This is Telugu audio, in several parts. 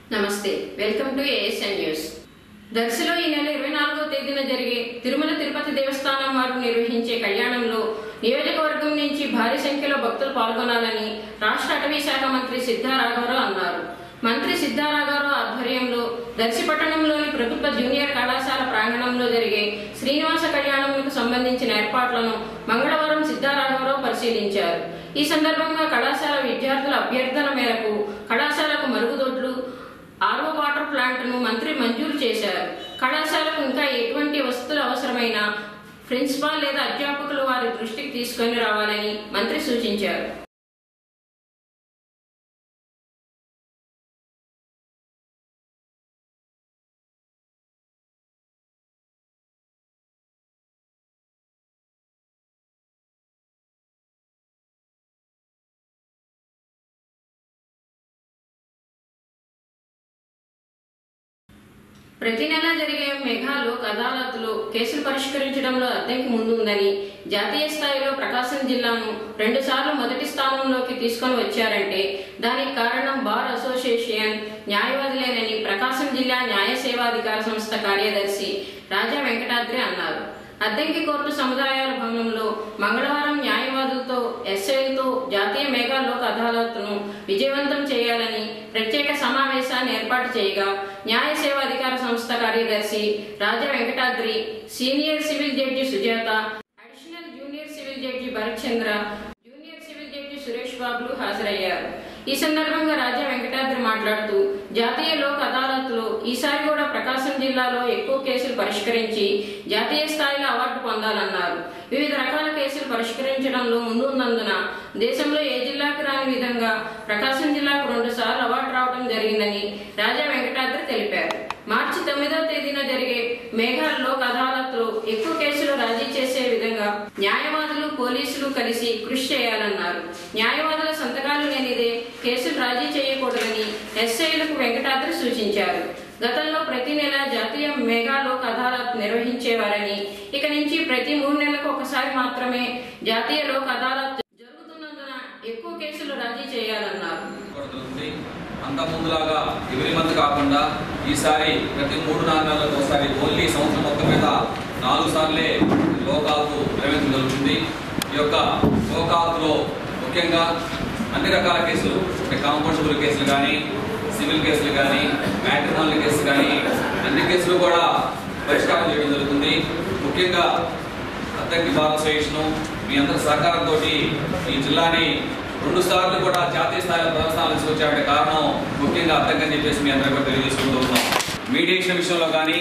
నమస్తే వెల్కమ్ టు ఏఎస్ఎన్ న్యూస్ దర్శిలో ఈ నెల ఇరవై నాలుగో తేదీన జరిగే తిరుమల తిరుపతి దేవస్థానం వారు నిర్వహించే కళ్యాణంలో నియోజకవర్గం నుంచి భారీ సంఖ్యలో భక్తులు పాల్గొనాలని రాష్ట్ర అటవీ శాఖ మంత్రి సిద్ధా రాఘవరావు అన్నారు మంత్రి సిద్ధా రాఘవరావు ఆధ్వర్యంలో దర్శి పట్టణంలోని ప్రభుత్వ జూనియర్ కళాశాల ప్రాంగణంలో జరిగే శ్రీనివాస కళ్యాణంకు సంబంధించిన ఏర్పాట్లను మంగళవారం సిద్ధా రాఘవరావు పరిశీలించారు ఈ సందర్భంగా కళాశాల విద్యార్థుల అభ్యర్థన మేరకు కళాశాలకు మరుగుదొడ్లు ఆర్ఓ వాటర్ ప్లాంట్ ను మంత్రి మంజూరు చేశారు కళాశాలకు ఇంకా ఎటువంటి వసతులు అవసరమైన ప్రిన్సిపాల్ లేదా అధ్యాపకులు వారి దృష్టికి తీసుకొని రావాలని మంత్రి సూచించారు ప్రతి నెల జరిగే మెగా లోక్ అదాలత్లో కేసులు పరిష్కరించడంలో అద్దెకి ముందుందని జాతీయ స్థాయిలో ప్రకాశం జిల్లాను రెండుసార్లు మొదటి స్థానంలోకి తీసుకొని వచ్చారంటే దానికి కారణం బార్ అసోసియేషన్ న్యాయవాదులేనని ప్రకాశం జిల్లా న్యాయ సేవాధికార సంస్థ కార్యదర్శి రాజా వెంకటాద్రి అన్నారు అద్దెంకి కోర్టు సముదాయాల భవనంలో మంగళవారం న్యాయవాదులతో ఎస్ఐలతో జాతీయ మెగా లోక్ అదాలత్ను విజయవంతం చేయాలని ప్రత్యేక సమావేశాన్ని ఏర్పాటు చేయగా న్యాయ సేవాధికార సంస్థ కార్యదర్శి Raja Venkatadri senior civil judge Sujatha additional junior civil judge Bharat Chandra junior civil judge Suresh బాబులు హాజరయ్యారు ఈ సందర్భంగా రాజా వెంకటాద్రి మాట్లాడుతూ జాతీయ లోక్ అదాలత్లో ఈసారి కూడా ప్రకాశం జిల్లాలో ఎక్కువ కేసులు పరిష్కరించి జాతీయ స్థాయిలో అవార్డు పొందాలన్నారు వివిధ రకాల కేసులు పరిష్కరించడంలో ముందున్నందున దేశంలో ఏ జిల్లాకు రాని విధంగా ప్రకాశం జిల్లాకు రెండు సార్లు అవార్డు రావడం జరిగిందని రాజా వెంకటాద్రి తెలిపారు మార్చి తొమ్మిదవ తేదీన జరిగే మేఘాల్ లోక్ అదాలత్లో ఎక్కువ కేసులు రాజీ చేసే విధంగా న్యాయవాదులు పోలీసులు కలిసి కృషి చేయాలన్నారు న్యాయవాదుల సంతకాలు లేనిదే కేసులు రాజీ చేయకూడదని ఎస్ఐలకు వెంకటాద్రి సూచించారు గతంలో ప్రతి నెల జాతీయ మెగా లోక్ అదాలత్ నిర్వహించేవారని ఇక నుంచి ప్రతి మూడు నెలలకు ఒకసారి మాత్రమే జాతీయ లోక్ అదాలత్ జరుగుతున్నందున ఎక్కువ కేసులు రాజీ చేయాలన్నారు పడుతుంది అంత ముందులాగా ఎవరి మంత్ కాకుండా ఈసారి ప్రతి మూడు నాలుగు నెలలకు ఒకసారి ఓన్లీ సంవత్సరం మొత్తం మీద నాలుగు సార్లే లోకాలకు నిర్వహించడం జరుగుతుంది ఈ యొక్క లోకాకులో ముఖ్యంగా అన్ని రకాల కేసులు అంటే కాంపౌండబుల్ కేసులు కానీ సివిల్ కేసులు కానీ మ్యాట్రిమోనల్ కేసులు కానీ అన్ని కేసులు కూడా పరిష్కారం చేయడం జరుగుతుంది ముఖ్యంగా అద్దంకి బార్ అసోసియేషన్ మీ అందరి సహకారంతో ఈ జిల్లాని రెండు సార్లు కూడా జాతీయ స్థాయిలో ప్రదర్శనలు తీసుకొచ్చామంటే కారణం ముఖ్యంగా అర్థంగా చెప్పేసి మీ అందరూ కూడా తెలియజేసుకుంటూ ఉన్నాం మీడియేషన్ విషయంలో కానీ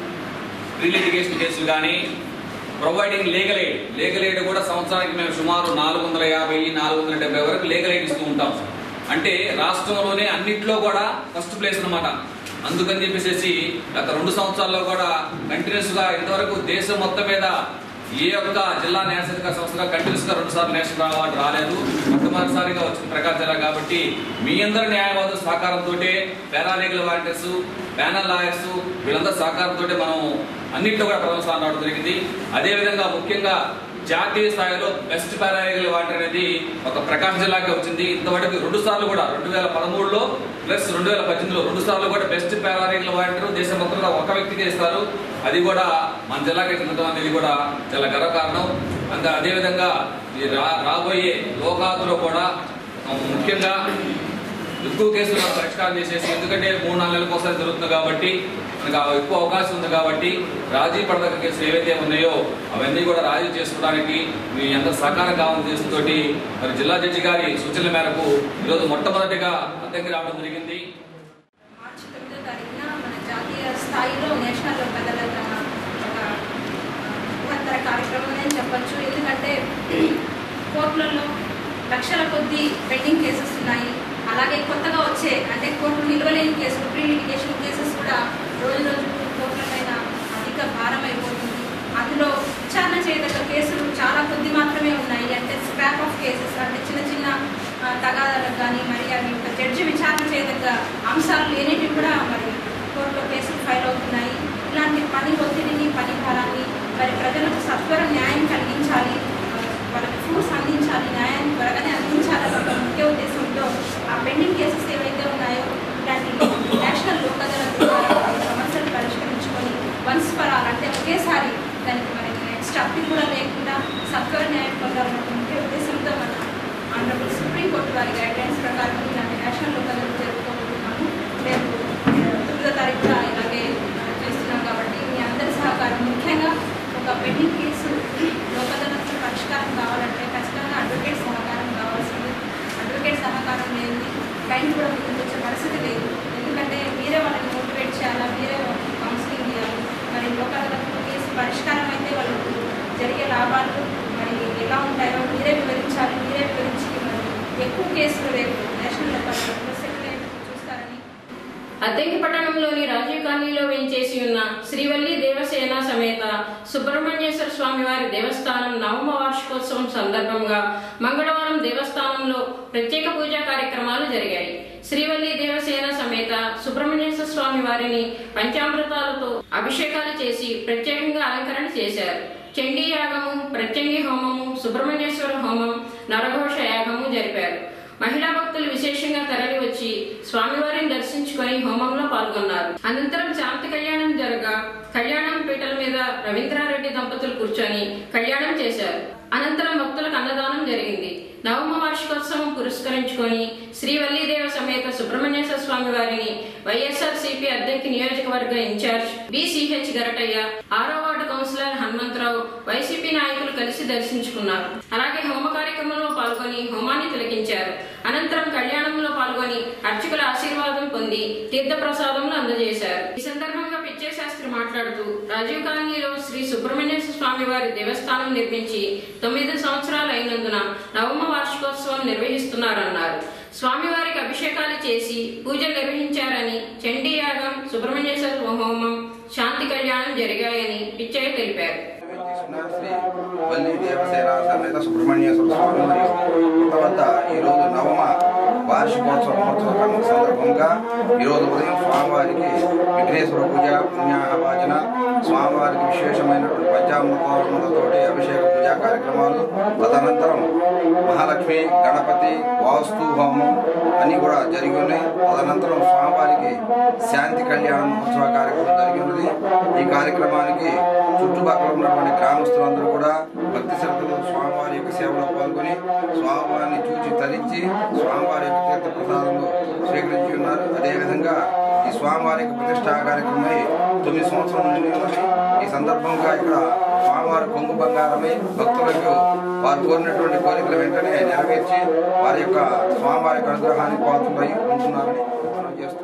రీలిటిగేషన్ కేసులు కానీ providing legal aid legal aid కూడా సంవత్సరానికి మేము సుమారు నాలుగు వందల యాభై నాలుగు వందల డెబ్బై వరకు లీగల్ ఎయిడ్ ఇస్తూ ఉంటాం అంటే రాష్ట్రంలోనే అన్నిట్లో కూడా ఫస్ట్ ప్లేస్ అన్నమాట అందుకని చెప్పేసి గత రెండు సంవత్సరాల్లో కూడా కంటిన్యూస్ గా ఇంతవరకు దేశం మొత్తం మీద ఏ ఒక్క జిల్లా న్యాయశాఖ సంస్థగా కంటిన్యూస్ గా రెండు సార్లు నేషనల్ అవార్డు రాలేదు మొట్టమొదటిసారిగా వచ్చిన ప్రకాశం జిల్లా కాబట్టి మీ అందరి న్యాయవాదుల సహకారంతో పారాలీగల్ వాలంటీర్స్ ప్యానల్ లాయర్స్ వీళ్ళందరి సహకారంతో మనం అన్నింటిలో కూడా ప్రథమ స్థానం రావడం జరిగింది అదేవిధంగా ముఖ్యంగా జాతీయ స్థాయిలో బెస్ట్ పారాలీగల్ వాలంటీర్ అనేది ఒక ప్రకాశం జిల్లాకే వచ్చింది ఇంతవరకు రెండు సార్లు కూడా రెండు వేల పదమూడులో ప్లస్ రెండు వేల పద్దెనిమిదిలో రెండు సార్లు కూడా బెస్ట్ పారాలీగల్ వాలంటీర్ దేశం మొత్తంలో ఒక వ్యక్తికి ఇస్తారు అది కూడా మన జిల్లాకి చెందడం అనేది కూడా చాలా గర్వకారణం అంతే అదేవిధంగా ఈ రా రాబోయే లోకాతులో కూడా ఆ, ముఖ్యంగా ఎక్కువ కేసులు మనం పరిష్కారం చేసేసి ఎందుకంటే మూడు నాలుగు నెలలకు ఒకసారి జరుగుతుంది కాబట్టి మనకు ఆ ఎక్కువ అవకాశం ఉంది కాబట్టి రాజీ పడదగ్గ కేసులు ఏవైతే ఉన్నాయో అవన్నీ కూడా రాజీ చేసుకోవడానికి మీ అందరి సహకారం కావాలని ఉద్దేశంతో మరి జిల్లా జడ్జి గారి సూచనల మేరకు ఈరోజు మొట్టమొదటిగా అద్దెకి రావడం జరిగింది మార్చి తొమ్మిదో తారీఖున మన జాతీయ స్థాయిలో నేషనల్ పెద్దల ఒక బృహత్తర కార్యక్రమం అని చెప్పొచ్చు ఎందుకంటే కోర్టులలో లక్షల కొద్దీ పెండింగ్ కేసెస్ ఉన్నాయి అలాగే కొత్తగా వచ్చే అంటే కోర్టు నిలవలేని కేసులు ప్రీ లిటిగేషన్ కేసెస్ కూడా రోజు రోజు కోర్టుల పైన అధిక భారం అయిపోతుంది అందులో విచారణ చేయదగ్గ కేసులు చాలా కొద్ది మాత్రమే ఉన్నాయి అంటే స్క్రాప్ ఆఫ్ కేసెస్ అంటే చిన్న చిన్న ఆ, తగాదాలకు కానీ మరి అవి ఒక జడ్జి విచారణ చేయదగ్గ అంశాలు లేనివి కూడా మరి కోర్టులో కేసులు ఫైల్ అవుతున్నాయి ఇలాంటి పని ఒత్తిడిని పని భారాన్ని మరి ప్రజలకు సత్వర న్యాయం కలిగించాలి ఆ, వాళ్ళకి ఫ్రూట్స్ అందించాలి న్యాయాన్ని త్వరగానే అందించాలని ఒక ముఖ్య ఉద్దేశంతో ఆ పెండింగ్ కేసెస్ ఏవైతే ఉన్నాయో ఇలాంటి నేషనల్ అద్దెంకి పట్టణంలోని రాజీవ్ కాలనీలో వేంచేసి ఉన్న శ్రీవల్లి దేవసేన సమేత సుబ్రహ్మణ్యేశ్వర స్వామి వారి దేవస్థానం నవమ వార్షికోత్సవం సందర్భంగా మంగళవారం దేవస్థానంలో ప్రత్యేక పూజా కార్యక్రమాలు జరిగాయి శ్రీవల్లి దేవసేన సమేత సుబ్రహ్మణ్యేశ్వర స్వామి వారిని పంచామృతాలతో అభిషేకాలు చేసి ప్రత్యేకంగా అలంకరణ చేశారు చండీ యాగము ప్రత్యంగి హోమము సుబ్రహ్మణ్యేశ్వర హోమం నరఘోష యాగము జరిపారు మహిళా భక్తులు విశేషంగా తరలి వచ్చి స్వామివారిని దర్శించుకొని హోమంలో పాల్గొన్నారు అనంతరం శాంతి కళ్యాణం జరగా కళ్యాణం పీటల మీద రవీంద్రారెడ్డి దంపతులు కూర్చొని కళ్యాణం చేశారు అనంతరం భక్తులకు అన్నదానం జరిగింది నవమ వార్షికోత్సవం పురస్కరించుకొని శ్రీవల్లీదేవ సమేత సుబ్రహ్మణ్యేశ్వర స్వామి వారిని వైఎస్ఆర్ సిపి అద్దెకి నియోజకవర్గ ఇన్ఛార్జ్ బిసిహెచ్ గరటయ్య ఆరో వార్డు కౌన్సిలర్ హనుమంతరావు వైసీపీ నాయకులు కలిసి దర్శించుకున్నారు అలాగే హోమ కార్యక్రమంలో పాల్గొని హోమాన్ని తిలకించారు అనంతరం కళ్యాణంలో పాల్గొని అర్చకుల ఆశీర్వాదం పొంది తీర్థ ప్రసాదంలో అందజేశారు ఈ సందర్భంగా పిచ్చే శాస్త్రి మాట్లాడుతూ రాజీవ్ కాలనీలో శ్రీ సుబ్రహ్మణ్యేశ్వర స్వామి వారి దేవస్థానం నిర్మించి తొమ్మిది సంవత్సరాలు అయినందున నవమ వార్షికోత్సవం నిర్వహిస్తున్నారన్నారు స్వామివారికి అభిషేకాలు చేసి పూజలు నిర్వహించారని చండీ యాగం సుబ్రహ్మణ్యేశ్వర హోమం శాంతి కళ్యాణం జరిగాయని పిచ్చయ్య తెలిపారు తీసుకున్న శ్రీ వల్లి దేవసేన సమేత సుబ్రహ్మణ్యేశ్వర స్వామి మరియు కొత్త వద్ద ఈరోజు నవమ వార్షికోత్సవ మహోత్సవ కర్మ సందర్భంగా ఈరోజు ఉదయం స్వామివారికి విఘ్నేశ్వర పూజ పుణ్యాహవాచన స్వామివారికి విశేషమైనటువంటి పంచామృతతోటి అభిషేక పూజా కార్యక్రమాలు తదనంతరం మహాలక్ష్మి గణపతి వాస్తు హోమం అన్నీ కూడా జరిగి ఉన్నాయి తదనంతరం స్వామివారికి శాంతి కళ్యాణ మహోత్సవ కార్యక్రమం జరిగి ఉన్నది ఈ కార్యక్రమానికి చుట్టుపక్కల ఉన్నటువంటి గ్రామస్తులందరూ కూడా భక్తి శ్రద్ధలు స్వామివారి యొక్క సేవలో పాల్గొని స్వామివారిని చూచి తరించి స్వామివారి యొక్క తీర్థ ప్రసాదంలో స్వీకరించి ఉన్నారు అదేవిధంగా ఈ స్వామివారి యొక్క ప్రతిష్టా కార్యక్రమమై తొమ్మిది సంవత్సరం నుండి ఉన్నది ఈ సందర్భంగా ఇక్కడ స్వామివారి కొంగు బంగారమై భక్తులకు వారు కోరినటువంటి కోరికలు వెంటనే నెరవేర్చి వారి యొక్క స్వామివారి యొక్క అనుగ్రహానికి పాత్రలై ఉంటున్నారని మనం చేస్తూ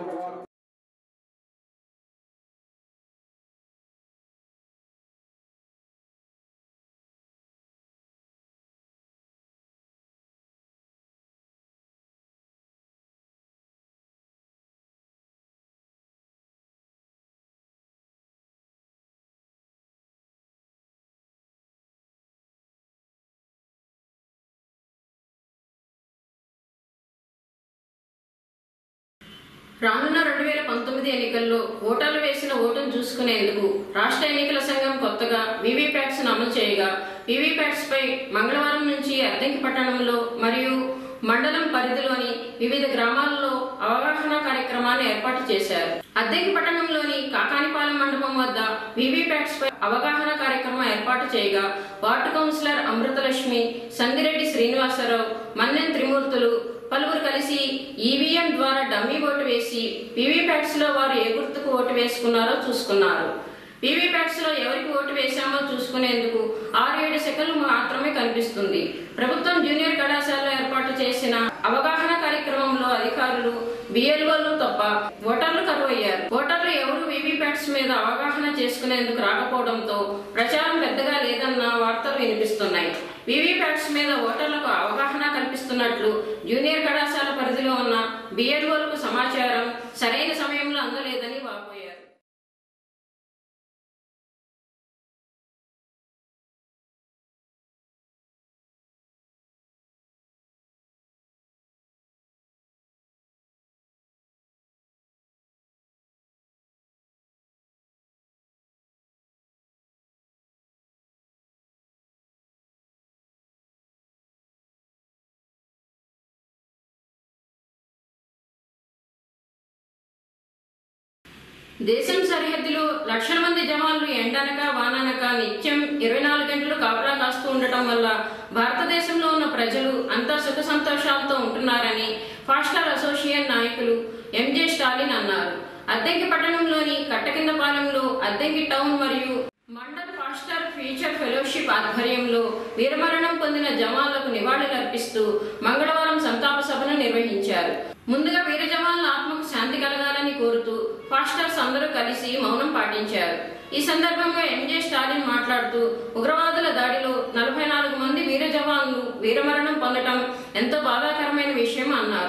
రానున్న రెండు వేల పంతొమ్మిది ఎన్నికల్లో ఓటర్లు వేసిన ఓటును చూసుకునేందుకు రాష్ట్ర ఎన్నికల సంఘం కొత్తగా వీవీప్యాట్స్ అమలు చేయగా వీవీప్యాట్స్ పై మంగళవారం నుంచి అద్దెంకి పట్టణంలో మరియు మండలం పరిధిలోని వివిధ గ్రామాల్లో అవగాహన కార్యక్రమాన్ని ఏర్పాటు చేశారు అద్దెంకి పట్టణంలోని కాకానిపాలెం మండపం వద్ద వీవీప్యాట్స్ పై అవగాహన కార్యక్రమం ఏర్పాటు చేయగా వార్డు కౌన్సిలర్ అమృతలక్ష్మి సంగిరెడ్డి శ్రీనివాసరావు మన్నెన్ త్రిమూర్తులు పలువురు కలిసి ఈవీఎం ద్వారా డమ్మీ ఓటు వేసి వీవీప్యాట్స్ లో వారు ఏ గుర్తుకు ఓటు వేసుకున్నారో చూసుకున్నారు వీవీప్యాట్స్ లో ఎవరికి ఓటు వేశామో చూసుకునేందుకు ఆరు ఏడు సెకండ్లు మాత్రమే కనిపిస్తుంది ప్రభుత్వం జూనియర్ కళాశాలలో ఏర్పాటు చేసిన అవగాహన కార్యక్రమంలో అధికారులు బిఎల్ఓలు తప్ప ఓటర్లు కరువయ్యారు ఓటర్లు ఎవరు వీవీప్యాట్స్ మీద అవగాహన చేసుకునేందుకు రాకపోవడంతో ప్రచారం పెద్దగా లేదన్న వార్తలు వినిపిస్తున్నాయి వీవీప్యాట్స్ మీద ఓటర్లకు అవగాహన కల్పిస్తున్నట్లు జూనియర్ కళాశాల పరిధిలో ఉన్న బిఎల్ఓలకు సమాచారం సరైన సమయంలో అందలేదని వాపోయారు దేశం సరిహద్దులో లక్షల మంది జవాన్లు ఎండనక వాననక నిత్యం ఇరవై నాలుగు గంటలు కాపలా కాస్తూ ఉండటం వల్ల భారతదేశంలో ఉన్న ప్రజలు అంతా సుఖ సంతోషాలతో ఉంటున్నారని ఫాస్టర్ అసోసియేషన్ నాయకులు ఎంజే స్టాలిన్ అన్నారు అద్దెంకి పట్టణంలోని కట్టకిందపాలెంలో అద్దెంకి టౌన్ మరియు మండల్ ఫాస్టర్ ఫ్యూచర్ ఫెలోషిప్ ఆధ్వర్యంలో వీరమరణం పొందిన జవాన్లకు నివాళులర్పిస్తూ మంగళవారం సంతాప సభను నిర్వహించారు ముందుగా వీర జవాన్ల ఆత్మకు శాంతి కలగాలని కోరుతూ ఫాస్టర్స్ అందరూ కలిసి మౌనం పాటించారు ఈ సందర్భంగా ఎంజే స్టాలిన్ మాట్లాడుతూ ఉగ్రవాదుల దాడిలో నలభై నాలుగు మంది వీర జవాన్లు వీరమరణం పొందటం ఎంతో బాధాకరమైన విషయం అన్నారు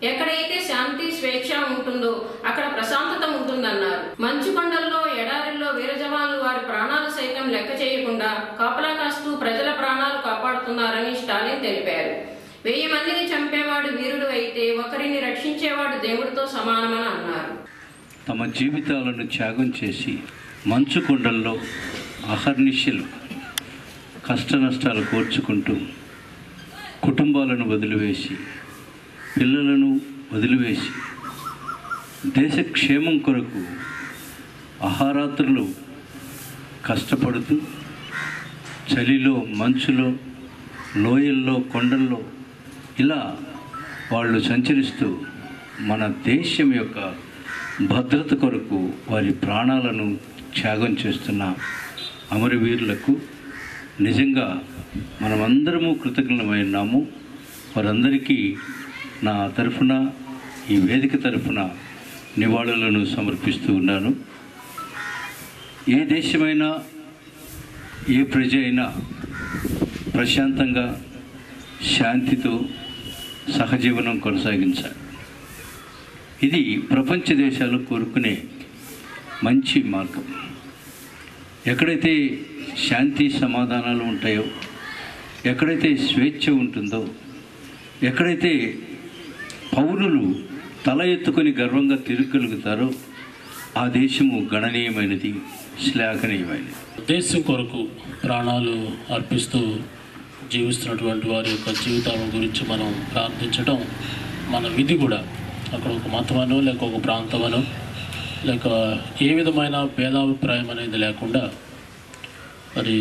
ఎక్కడైతే శాంతి స్వేచ్ఛ ఉంటుందో అక్కడ ప్రశాంతత ఉంటుందన్నారు మంచు కొండల్లో ఎడారిల్లో వీర జవాన్లు వారి ప్రాణాలు సైతం లెక్క చేయకుండా కాపలా కాస్తూ ప్రజల ప్రాణాలు కాపాడుతున్నారని స్టాలిన్ తెలిపారు వెయ్యి మందిని చంపేవాడు వీరుడు అయితే ఒకరిని రక్షించేవాడు దేవుడితో సమానమని అన్నారు తమ జీవితాలను త్యాగం చేసి మంచు కొండల్లో అహర్నిశలు కష్ట నష్టాలు కోర్చుకుంటూ కుటుంబాలను వదిలివేసి పిల్లలను వదిలివేసి దేశ క్షేమం కొరకు అహారాత్రులు కష్టపడుతూ చలిలో మంచులో లోయల్లో కొండల్లో ఇలా వాళ్ళు సంచరిస్తూ మన దేశం యొక్క భద్రత కొరకు వారి ప్రాణాలను త్యాగం చేస్తున్న అమరవీరులకు నిజంగా మనమందరము కృతజ్ఞమైనాము వారందరికీ నా తరఫున ఈ వేదిక తరఫున నివాళులను సమర్పిస్తూ ఉన్నాను ఏ దేశమైనా ఏ ప్రజ అయినా ప్రశాంతంగా శాంతితో సహజీవనం కొనసాగించాలి ఇది ప్రపంచ దేశాలు కోరుకునే మంచి మార్గం ఎక్కడైతే శాంతి సమాధానాలు ఉంటాయో ఎక్కడైతే స్వేచ్ఛ ఉంటుందో ఎక్కడైతే పౌరులు తల ఎత్తుకొని గర్వంగా తిరగలుగుతారో ఆ దేశము గణనీయమైనది శ్లాఘనీయమైనది దేశం కొరకు ప్రాణాలు అర్పిస్తూ జీవిస్తున్నటువంటి వారి యొక్క జీవితాల గురించి మనం ప్రార్థించడం మన విధి కూడా అక్కడ ఒక మతమనో లేక ఒక ప్రాంతమనో లేక ఏ విధమైన భేదాభిప్రాయం అనేది లేకుండా మరి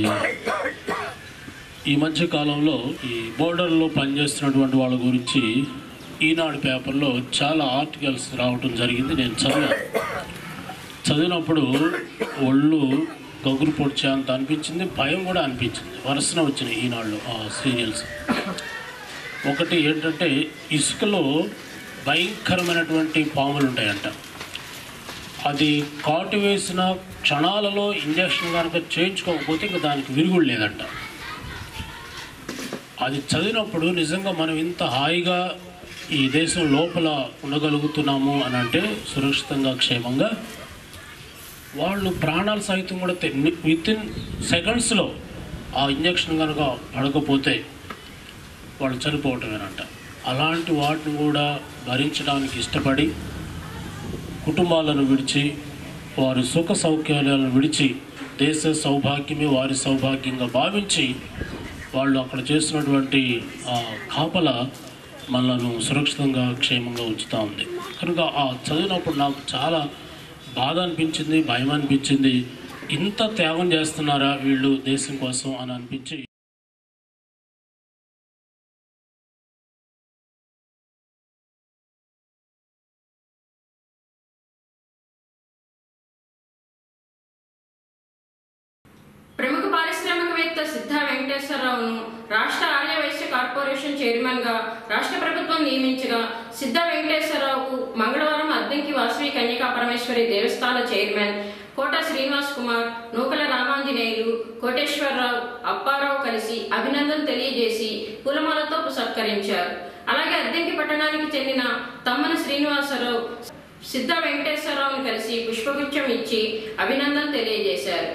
ఈ మధ్య కాలంలో ఈ బోర్డర్లో పనిచేస్తున్నటువంటి వాళ్ళ గురించి ఈనాడు పేపర్లో చాలా ఆర్టికల్స్ రావటం జరిగింది నేను చదివాను చదివినప్పుడు ఒళ్ళు గగురు పొడిచే అంత అనిపించింది భయం కూడా అనిపించింది వరుసన వచ్చినాయి ఈనాళ్ళు ఆ సీరియల్స్ ఒకటి ఏంటంటే ఇసుకలో భయంకరమైనటువంటి పాములు ఉంటాయంట అది కాటు వేసిన క్షణాలలో ఇంజక్షన్ కనుక చేయించుకోకపోతే ఇంకా దానికి విరుగుడు లేదంట అది చదివినప్పుడు నిజంగా మనం ఇంత హాయిగా ఈ దేశం లోపల ఉండగలుగుతున్నాము అని అంటే సురక్షితంగా క్షేమంగా వాళ్ళు ప్రాణాలు సైతం కూడా విత్ ఇన్ సెకండ్స్లో ఆ ఇంజక్షన్ కనుక పడకపోతే వాళ్ళు చనిపోవటమేనంట అలాంటి వాటిని కూడా భరించడానికి ఇష్టపడి కుటుంబాలను విడిచి వారి సుఖ సౌకర్యాలను విడిచి దేశ సౌభాగ్యమే వారి సౌభాగ్యంగా భావించి వాళ్ళు అక్కడ చేస్తున్నటువంటి ఆ కాపల మనలను సురక్షితంగా క్షేమంగా ఉంచుతూ ఉంది కనుక ఆ చదివినప్పుడు నాకు చాలా బాధ అనిపించింది భయం అనిపించింది ఇంత త్యాగం చేస్తున్నారా వీళ్ళు దేశం కోసం అని అనిపించి ప్రముఖ పారిశ్రామికవేత్త సిద్ధ వెంకటేశ్వరరావును రాష్ట్ర ఆర్య వైశ్య కార్పొరేషన్ చైర్మన్ గా రాష్ట్ర ప్రభుత్వం నియమించగా సిద్ధ వెంకటేశ్వరరావుకు మంగళవారం అద్దంకి వాసవి కన్యకా పరమేశ్వరి దేవస్థాన చైర్మన్ కోట శ్రీనివాస్ కుమార్ నూకల రామాంజనేయులు కోటేశ్వరరావు అప్పారావు కలిసి అభినందన తెలియజేసి పూలమాలతో సత్కరించారు అలాగే అద్దంకి పట్టణానికి చెందిన తమ్మన శ్రీనివాసరావు సిద్ధ వెంకటేశ్వరరావును కలిసి పుష్పగుచ్చం ఇచ్చి అభినందన తెలియజేశారు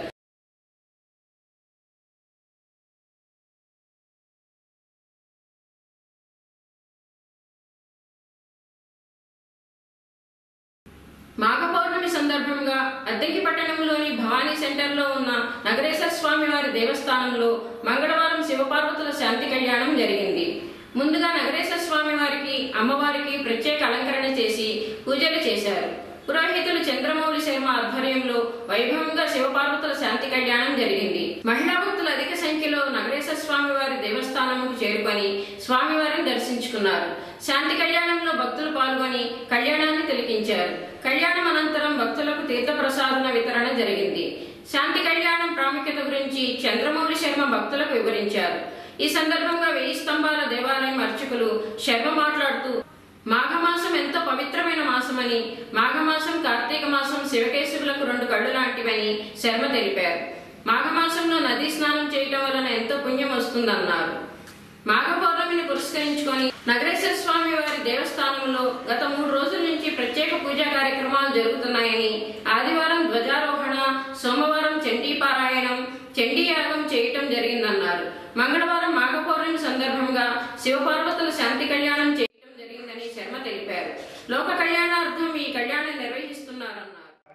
మాఘ పౌర్ణమి సందర్భంగా అద్దెకి పట్టణంలోని భవానీ సెంటర్లో ఉన్న నగరేశ్వర స్వామి వారి దేవస్థానంలో మంగళవారం శివపార్వతుల శాంతి కళ్యాణం జరిగింది ముందుగా నగరేశ్వర స్వామి వారికి అమ్మవారికి ప్రత్యేక అలంకరణ చేసి పూజలు చేశారు పురోహితులు చంద్రమౌళి శర్మ ఆధ్వర్యంలో వైభవంగా శివపార్వతుల శాంతి కళ్యాణం జరిగింది మహిళా భక్తులు అధిక సంఖ్యలో నగరేశ్వర స్వామి వారి దేవస్థానముకు చేరుకొని స్వామివారిని దర్శించుకున్నారు శాంతి కళ్యాణంలో భక్తులు పాల్గొని కళ్యాణాన్ని తిలకించారు కళ్యాణం అనంతరం భక్తులకు తీర్థప్రసాదన వితరణ జరిగింది శాంతి కళ్యాణం ప్రాముఖ్యత గురించి చంద్రమౌళి శర్మ భక్తులకు వివరించారు ఈ సందర్భంగా వెయ్యి స్తంభాల దేవాలయం అర్చకులు శర్మ మాట్లాడుతూ మాఘమాసం ఎంతో పవిత్రమైన మాసమని మాఘమాసం కార్తీక మాసం శివకేశవులకు రెండు కళ్ళు లాంటివని శర్మ తెలిపారు మాఘమాసంలో నదీ స్నానం చేయటం వలన ఎంతో పుణ్యం వస్తుందన్నారు మాఘ పౌర్ణమిని పురస్కరించుకొని నగరేశ్వర స్వామి వారి దేవస్థానంలో గత మూడు రోజుల నుంచి ప్రత్యేక పూజా కార్యక్రమాలు జరుగుతున్నాయని ఆదివారం ధ్వజారోహణ సోమవారం చండీ పారాయణం చండీ యాగం చేయటం జరిగిందన్నారు మంగళవారం మాఘ పౌర్ణమి సందర్భంగా శివపార్వతుల శాంతి కళ్యాణం చేయటం జరిగిందని శర్మ తెలిపారు లోక కళ్యాణార్థం ఈ కళ్యాణం నిర్వహిస్తున్నారన్నారు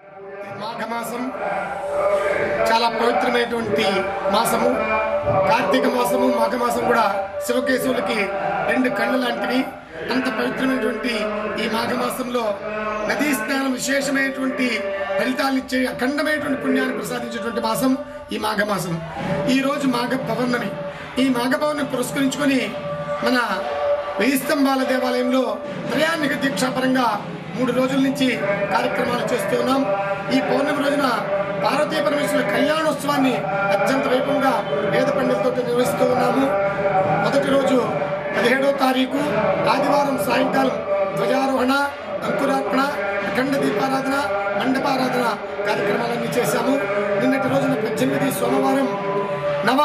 మాఘమాసం చాలా పవిత్రమైనటువంటి మాసము కార్తీక మాసము మాఘమాసం కూడా శివకేశవులకి రెండు కళ్ళు లాంటివి అంత పవిత్రమైనటువంటి ఈ మాఘమాసంలో నదీ స్నానం విశేషమైనటువంటి ఫలితాలనిచ్చే అఖండమైనటువంటి పుణ్యాన్ని ప్రసాదించేటువంటి మాసం ఈ మాఘమాసం ఈ రోజు మాఘ పౌర్ణమి ఈ మాఘ పౌర్ణమి పురస్కరించుకొని మన వెయ్యి స్తంభాల దేవాలయంలో త్రయాన్నిక దీక్షాపరంగా మూడు రోజుల నుంచి కార్యక్రమాలు చేస్తూ ఉన్నాం ఈ పౌర్ణమి రోజున పార్వతీ పరమేశ్వర కళ్యాణోత్సవాన్ని అత్యంత వైభవంగా వేద పండితులతో నిర్వహిస్తూ ఉన్నాము మొదటి రోజు పదిహేడవ తారీఖు ఆదివారం సాయంకాలం ధ్వజారోహణ అంకురార్పణ అఖండ దీపారాధన మండపారాధన కార్యక్రమాలన్నీ చేశాము నిన్నటి రోజున పద్దెనిమిది సోమవారం నవ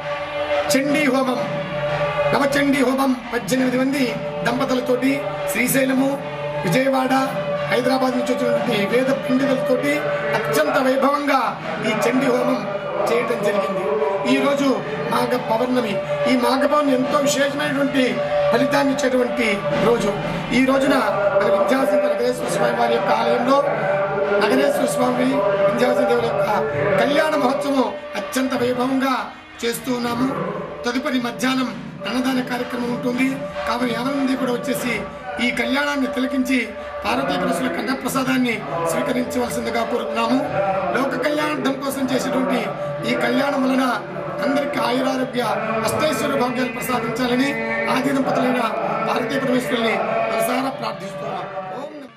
చండీ హోమం నవచండీ హోమం పద్దెనిమిది మంది దంపతులతోటి శ్రీశైలము విజయవాడ హైదరాబాద్ నుంచి వచ్చినటువంటి వేద పండితులతోటి అత్యంత వైభవంగా ఈ చండీ హోమం చేయడం జరిగింది ఈ రోజు మాఘ పౌర్ణమి ఈ మాఘ పౌర్ణమి ఎంతో విశేషమైనటువంటి ఫలితాన్ని ఇచ్చేటువంటి రోజు ఈ రోజున మన విద్యాసింహ నగరేశ్వర స్వామి వారి యొక్క ఆలయంలో నగరేశ్వర స్వామి విద్యాసింహ దేవుని యొక్క కళ్యాణ మహోత్సవం అత్యంత వైభవంగా చేస్తూ ఉన్నాము తదుపరి మధ్యాహ్నం అన్నదాన కార్యక్రమం ఉంటుంది కాబట్టి ఎవరి కూడా వచ్చేసి ఈ కళ్యాణాన్ని తిలకించి పార్వతీ పరశుల కన్నప్రసాదాన్ని స్వీకరించవలసిందిగా కోరుతున్నాము లోక కళ్యాణార్థం కోసం చేసేటువంటి ఈ కళ్యాణం వలన అందరికీ ఆయురారోగ్య అష్టైశ్వర్య భాగ్యాలు ప్రసాదించాలని ఆది దంపతులైన పార్వతీ పరమేశ్వరుల్ని మనసారా ప్రార్థిస్తున్నాం ఓం నమః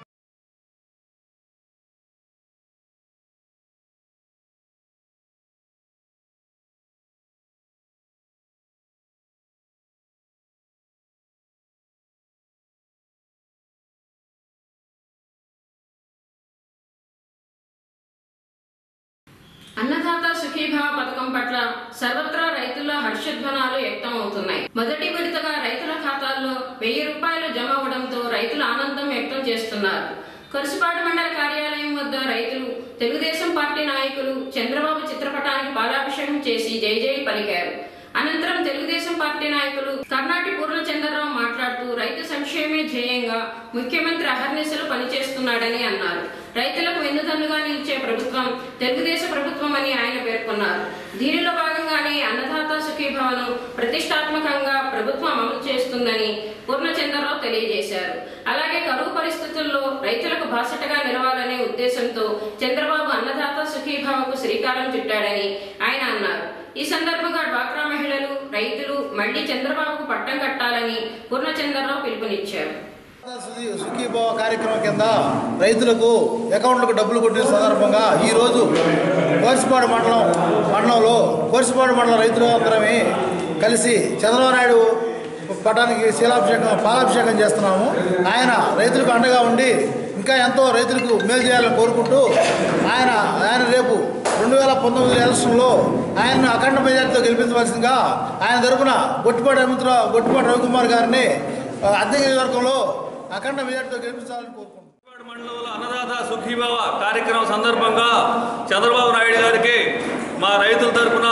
అన్నదాత సుఖీభావ పథకం పట్ల సర్వత్రా రైతుల హర్షధ్వనాలు వ్యక్తం అవుతున్నాయి మొదటి విడతగా రైతుల ఖాతాల్లో వెయ్యి రూపాయలు జమ అవడంతో రైతులు ఆనందం వ్యక్తం చేస్తున్నారు కొరసుపాడు మండల కార్యాలయం వద్ద రైతులు తెలుగుదేశం పార్టీ నాయకులు చంద్రబాబు చిత్రపటానికి పాలాభిషేకం చేసి జై జై పలికారు అనంతరం తెలుగుదేశం పార్టీ నాయకులు కర్ణాటి పూర్ణచంద్రరావు మాట్లాడుతూ రైతు సంక్షేమే ధ్యేయంగా ముఖ్యమంత్రి అహర్నిశలు పనిచేస్తున్నాడని అన్నారు రైతులకు వెన్నుదన్నుగా నిలిచే ప్రభుత్వం తెలుగుదేశం ప్రభుత్వం అని ఆయన పేర్కొన్నారు దీనిలో భాగంగానే అన్నదాత సుఖీభవను ప్రతిష్టాత్మకంగా ప్రభుత్వం అమలు చేస్తుందని పూర్ణచంద్రరావు తెలియజేశారు అలాగే కరువు పరిస్థితుల్లో రైతులకు బాసటగా నిలవాలనే ఉద్దేశంతో చంద్రబాబు అన్నదాత సుఖీభావకు శ్రీకారం చుట్టాడని ఆయన అన్నారు ఈ సందర్భంగా డ్వాక్రా మహిళలు రైతులు మళ్లీ చంద్రబాబుకు పట్టం కట్టాలని పూర్ణచంద్రరావు పిలుపునిచ్చారు సుఖీ- సుఖీభవ కార్యక్రమం కింద రైతులకు అకౌంట్లకు డబ్బులు కొట్టిన సందర్భంగా ఈరోజు కోర్సిపాడు మండలం మండలంలో కోర్సిపాడు మండలం రైతులు అందరమే కలిసి చంద్రబాబు నాయుడు పటానికి శీలాభిషేకం పాలాభిషేకం చేస్తున్నాము ఆయన రైతులకు అండగా ఉండి ఇంకా ఎంతో రైతులకు మేలు చేయాలని కోరుకుంటూ ఆయన ఆయన రేపు రెండు వేల పంతొమ్మిది ఎలక్షన్లో ఆయన్ను అఖండ మెజార్టీతో గెలిపించవలసిందిగా ఆయన తరపున గొట్టిపాటి హనుమంతరావు గొట్టిపాటి రవికుమార్ గారిని ఆ, అద్దె నియోజకవర్గంలో అఖండ మెజార్టీతో గెలిపించాలని కోరుకుంటున్నాను విజయవాడ మండలంలో అన్నదాత సుఖీభావ కార్యక్రమం సందర్భంగా చంద్రబాబు నాయుడు గారికి మా రైతుల తరపున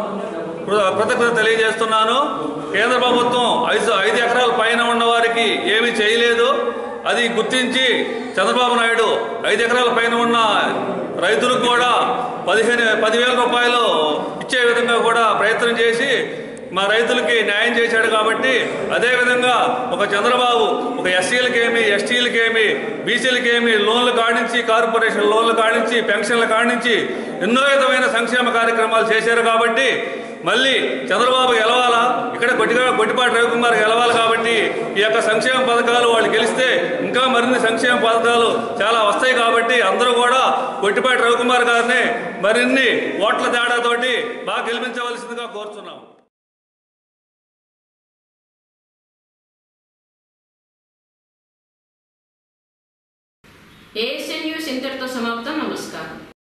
కృ- కృతజ్ఞత తెలియజేస్తున్నాను కేంద్ర ప్రభుత్వం ఐదు ఐదు ఎకరాల పైన ఉన్న వారికి ఏమీ చేయలేదు అది గుర్తించి చంద్రబాబు నాయుడు ఐదు ఎకరాల పైన ఉన్న రైతులకు కూడా పదిహేను పదివేల రూపాయలు ఇచ్చే విధంగా కూడా ప్రయత్నం చేసి మా రైతులకి న్యాయం చేశాడు కాబట్టి అదేవిధంగా ఒక చంద్రబాబు ఒక ఎస్సీలకేమి ఎస్టీలకేమి బీసీలకేమి లోన్లు కాడించి కార్పొరేషన్ లోన్లు కాడించి పెన్షన్లు కాడించి ఎన్నో విధమైన సంక్షేమ కార్యక్రమాలు చేశారు కాబట్టి మళ్ళీ చంద్రబాబు గెలవాలా ఇక్కడ కొట్టిగా కొట్టిపాటి రవికుమార్ గెలవాలి కాబట్టి ఈ యొక్క సంక్షేమ పథకాలు వాళ్ళు గెలిస్తే ఇంకా మరిన్ని సంక్షేమ పథకాలు చాలా వస్తాయి కాబట్టి అందరూ కూడా కొట్టిపాటి రవికుమార్ గారిని మరిన్ని ఓట్ల తేడాతోటి బాగా గెలిపించవలసిందిగా కోరుతున్నాం ఏఎస్ఎన్ న్యూస్ ఇంతటితో సమాప్తం నమస్కారం